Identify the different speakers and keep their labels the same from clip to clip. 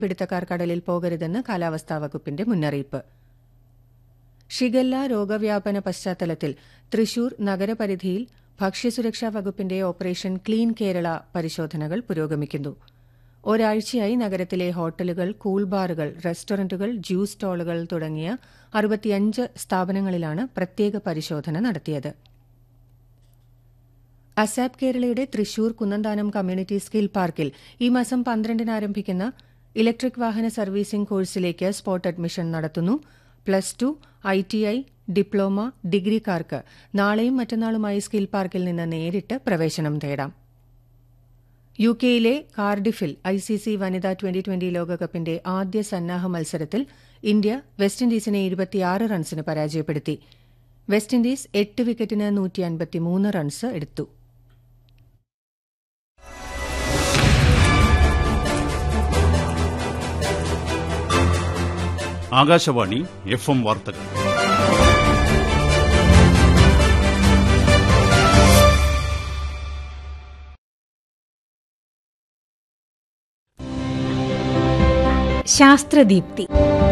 Speaker 1: പിടുത്തക്കാർ കടലിൽ പോകരുതെന്ന് കാലാവസ്ഥാ വകുപ്പിന്റെ മുന്നറിയിപ്പ് ഷിഗല്ല രോഗവ്യാപന പശ്ചാത്തലത്തിൽ തൃശൂർ നഗരപരിധിയിൽ ഭക്ഷ്യസുരക്ഷാ വകുപ്പിന്റെ ഓപ്പറേഷൻ ക്ലീൻ കേരള പരിശോധനകൾ പുരോഗമിക്കുന്നു ഒരാഴ്ചയായി നഗരത്തിലെ ഹോട്ടലുകൾ കൂൾ ബാറുകൾ റെസ്റ്റോറന്റുകൾ ജ്യൂസ് സ്റ്റാളുകൾ തുടങ്ങിയ അറുപത്തിയഞ്ച് സ്ഥാപനങ്ങളിലാണ് പ്രത്യേക പരിശോധന നടത്തിയത് അസാപ് കേരളയുടെ തൃശൂർ കുന്നന്താനം കമ്മ്യൂണിറ്റി സ്കിൽ പാർക്കിൽ ഈ മാസം പന്ത്രണ്ടിന് ആരംഭിക്കുന്ന ഇലക്ട്രിക് വാഹന സർവീസിംഗ് കോഴ്സിലേക്ക് സ്പോട്ട് അഡ്മിഷൻ നടത്തുന്നു plus two I T I diploma ഡിഗ്രിക്കാർക്ക് നാളെയും മറ്റന്നാളുമായി സ്കിൽ പാർക്കിൽ നിന്ന് നേരിട്ട് പ്രവേശനം തേടാം യു കെയിലെ കാർഡിഫിൽ ഐ സി സി വനിതാ ട്വന്റി ട്വന്റി ലോകകപ്പിന്റെ ആദ്യ സന്നാഹ മത്സരത്തിൽ ഇന്ത്യ വെസ്റ്റ് ഇൻഡീസിനെ ഇരുപത്തിയാറ് റൺസിന് പരാജയപ്പെടുത്തി വെസ്റ്റ് ഇൻഡീസ് എട്ട് വിക്കറ്റിന് നൂറ്റി അൻപത്തിമൂന്ന് റൺസ് എടുത്തു
Speaker 2: ആകാശവാണി എഫ് എം വാർത്തകൾ
Speaker 3: ശാസ്ത്രദീപ്തി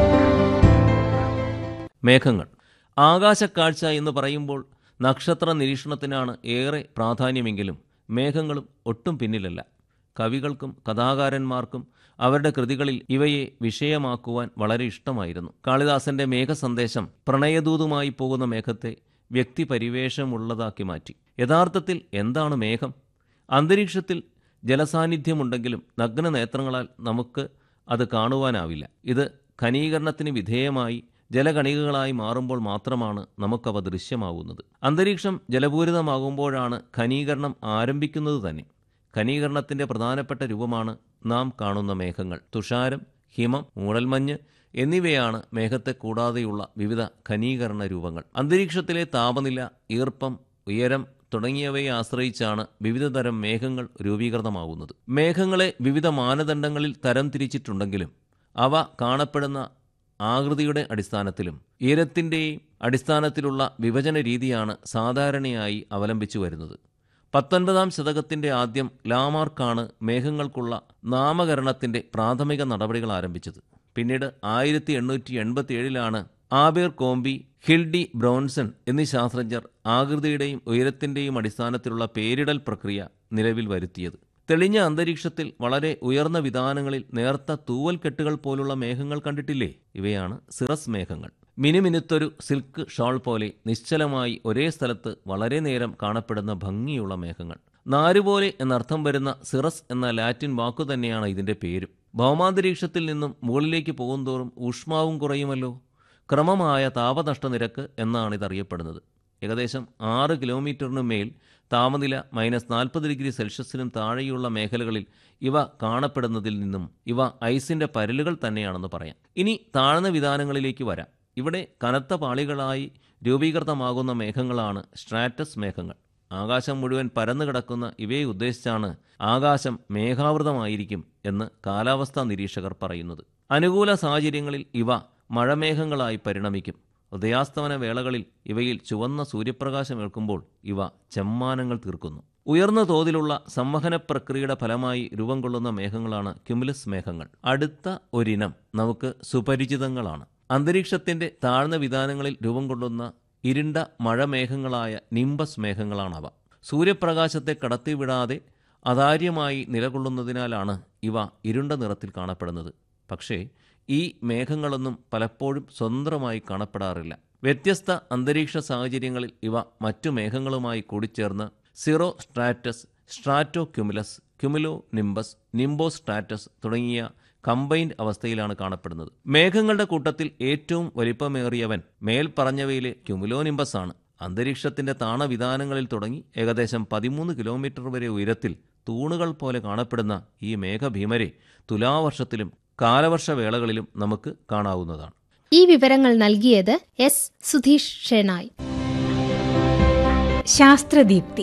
Speaker 4: മേഘങ്ങൾ ആകാശക്കാഴ്ച എന്ന് പറയുമ്പോൾ നക്ഷത്ര നിരീക്ഷണത്തിനാണ് ഏറെ പ്രാധാന്യമെങ്കിലും മേഘങ്ങളും ഒട്ടും പിന്നിലല്ല കവികൾക്കും കഥാകാരന്മാർക്കും അവരുടെ കൃതികളിൽ ഇവയെ വിഷയമാക്കുവാൻ വളരെ ഇഷ്ടമായിരുന്നു കാളിദാസന്റെ മേഘസന്ദേശം പ്രണയദൂതുമായി പോകുന്ന മേഘത്തെ വ്യക്തിപരിവേഷമുള്ളതാക്കി മാറ്റി യഥാർത്ഥത്തിൽ എന്താണ് മേഘം അന്തരീക്ഷത്തിൽ ജലസാന്നിധ്യമുണ്ടെങ്കിലും നഗ്ന നേത്രങ്ങളാൽ നമുക്ക് അത് കാണുവാനാവില്ല ഇത് ഖനീകരണത്തിന് വിധേയമായി ജലകണികകളായി മാറുമ്പോൾ മാത്രമാണ് നമുക്കവ ദൃശ്യമാവുന്നത് അന്തരീക്ഷം ജലപൂരിതമാകുമ്പോഴാണ് ഖനീകരണം ആരംഭിക്കുന്നത് തന്നെ ഖനീകരണത്തിന്റെ പ്രധാനപ്പെട്ട രൂപമാണ് നാം കാണുന്ന മേഘങ്ങൾ തുഷാരം ഹിമം മൂടൽമഞ്ഞ് എന്നിവയാണ് മേഘത്തെ കൂടാതെയുള്ള വിവിധ ഖനീകരണ രൂപങ്ങൾ അന്തരീക്ഷത്തിലെ താപനില ഈർപ്പം ഉയരം തുടങ്ങിയവയെ ആശ്രയിച്ചാണ് വിവിധതരം മേഘങ്ങൾ രൂപീകൃതമാവുന്നത് മേഘങ്ങളെ വിവിധ മാനദണ്ഡങ്ങളിൽ തരം തിരിച്ചിട്ടുണ്ടെങ്കിലും അവ കാണപ്പെടുന്ന ആകൃതിയുടെ അടിസ്ഥാനത്തിലും ഉയരത്തിൻ്റെയും അടിസ്ഥാനത്തിലുള്ള വിഭജന രീതിയാണ് സാധാരണയായി അവലംബിച്ചു വരുന്നത് പത്തൊൻപതാം ശതകത്തിന്റെ ആദ്യം ലാമാർക്കാണ് മേഘങ്ങൾക്കുള്ള നാമകരണത്തിന്റെ പ്രാഥമിക നടപടികൾ ആരംഭിച്ചത് പിന്നീട് ആയിരത്തി എണ്ണൂറ്റി എൺപത്തി ഏഴിലാണ് ആബേർ കോംബി ഹിൽഡി ബ്രോൺസൺ എന്നീ ശാസ്ത്രജ്ഞർ ആകൃതിയുടെയും ഉയരത്തിന്റെയും അടിസ്ഥാനത്തിലുള്ള പേരിടൽ പ്രക്രിയ നിലവിൽ വരുത്തിയത് തെളിഞ്ഞ അന്തരീക്ഷത്തിൽ വളരെ ഉയർന്ന വിധാനങ്ങളിൽ നേർത്ത തൂവൽക്കെട്ടുകൾ പോലുള്ള മേഘങ്ങൾ കണ്ടിട്ടില്ലേ ഇവയാണ് സിറസ് മേഘങ്ങൾ മിനുമിനുത്തൊരു സിൽക്ക് ഷോൾ പോലെ നിശ്ചലമായി ഒരേ സ്ഥലത്ത് വളരെ നേരം കാണപ്പെടുന്ന ഭംഗിയുള്ള മേഘങ്ങൾ നാരുപോലെ എന്നർത്ഥം വരുന്ന സിറസ് എന്ന ലാറ്റിൻ വാക്കു തന്നെയാണ് ഇതിന്റെ പേരും ഭൗമാന്തരീക്ഷത്തിൽ നിന്നും മുകളിലേക്ക് പോകുന്തോറും ഊഷ്മാവും കുറയുമല്ലോ ക്രമമായ താപനഷ്ട നിരക്ക് എന്നാണ് ഇതറിയപ്പെടുന്നത് ഏകദേശം ആറ് കിലോമീറ്ററിനു മേൽ താപനില മൈനസ് നാൽപ്പത് ഡിഗ്രി സെൽഷ്യസിനും താഴെയുള്ള മേഖലകളിൽ ഇവ കാണപ്പെടുന്നതിൽ നിന്നും ഇവ ഐസിന്റെ പരലുകൾ തന്നെയാണെന്ന് പറയാം ഇനി താഴ്ന്ന വിധാനങ്ങളിലേക്ക് വരാം ഇവിടെ കനത്ത പാളികളായി രൂപീകൃതമാകുന്ന മേഘങ്ങളാണ് സ്ട്രാറ്റസ് മേഘങ്ങൾ ആകാശം മുഴുവൻ പരന്നു കിടക്കുന്ന ഇവയെ ഉദ്ദേശിച്ചാണ് ആകാശം മേഘാവൃതമായിരിക്കും എന്ന് കാലാവസ്ഥാ നിരീക്ഷകർ പറയുന്നത് അനുകൂല സാഹചര്യങ്ങളിൽ ഇവ മഴമേഘങ്ങളായി പരിണമിക്കും ഉദയാസ്തമന വേളകളിൽ ഇവയിൽ ചുവന്ന സൂര്യപ്രകാശം ഏൽക്കുമ്പോൾ ഇവ ചെമ്മാനങ്ങൾ തീർക്കുന്നു ഉയർന്ന തോതിലുള്ള സംവഹന പ്രക്രിയയുടെ ഫലമായി രൂപം കൊള്ളുന്ന മേഘങ്ങളാണ് ക്യുമുലസ് മേഘങ്ങൾ അടുത്ത ഒരിനം നമുക്ക് സുപരിചിതങ്ങളാണ് അന്തരീക്ഷത്തിന്റെ താഴ്ന്ന വിധാനങ്ങളിൽ രൂപം കൊള്ളുന്ന ഇരുണ്ട മഴമേഘങ്ങളായ നിംബസ് മേഘങ്ങളാണവ സൂര്യപ്രകാശത്തെ കടത്തിവിടാതെ അതാര്യമായി നിലകൊള്ളുന്നതിനാലാണ് ഇവ ഇരുണ്ട നിറത്തിൽ കാണപ്പെടുന്നത് പക്ഷേ ഈ മേഘങ്ങളൊന്നും പലപ്പോഴും സ്വതന്ത്രമായി കാണപ്പെടാറില്ല വ്യത്യസ്ത അന്തരീക്ഷ സാഹചര്യങ്ങളിൽ ഇവ മറ്റു മേഘങ്ങളുമായി കൂടിച്ചേർന്ന് cirrostratus stratocumulus cumulonimbus nimbostratus തുടങ്ങിയ കമ്പൈൻഡ് അവസ്ഥയിലാണ് കാണപ്പെടുന്നത് മേഘങ്ങളുടെ കൂട്ടത്തിൽ ഏറ്റവും വലിപ്പമേറിയവൻ മേൽ പറഞ്ഞവയിലെ ക്യുമുലോ നിംബസ് ആണ് അന്തരീക്ഷത്തിന്റെ താണവിധാനങ്ങളിൽ തുടങ്ങി ഏകദേശം പതിമൂന്ന് കിലോമീറ്റർ വരെ ഉയരത്തിൽ തൂണുകൾ പോലെ കാണപ്പെടുന്ന ഈ മേഘഭീമരെ തുലാവർഷത്തിലും കാലവർഷവേളകളിലും നമുക്ക് കാണാവുന്നതാണ്
Speaker 3: ഈ വിവരങ്ങൾ നൽകിയത് S Sudheesh Shenoy Sasthradeepthi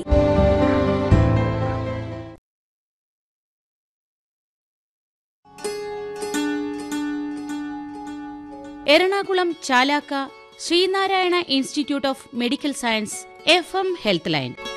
Speaker 5: Ernakulam Chalakka Sreenarayana institute of medical science F M health line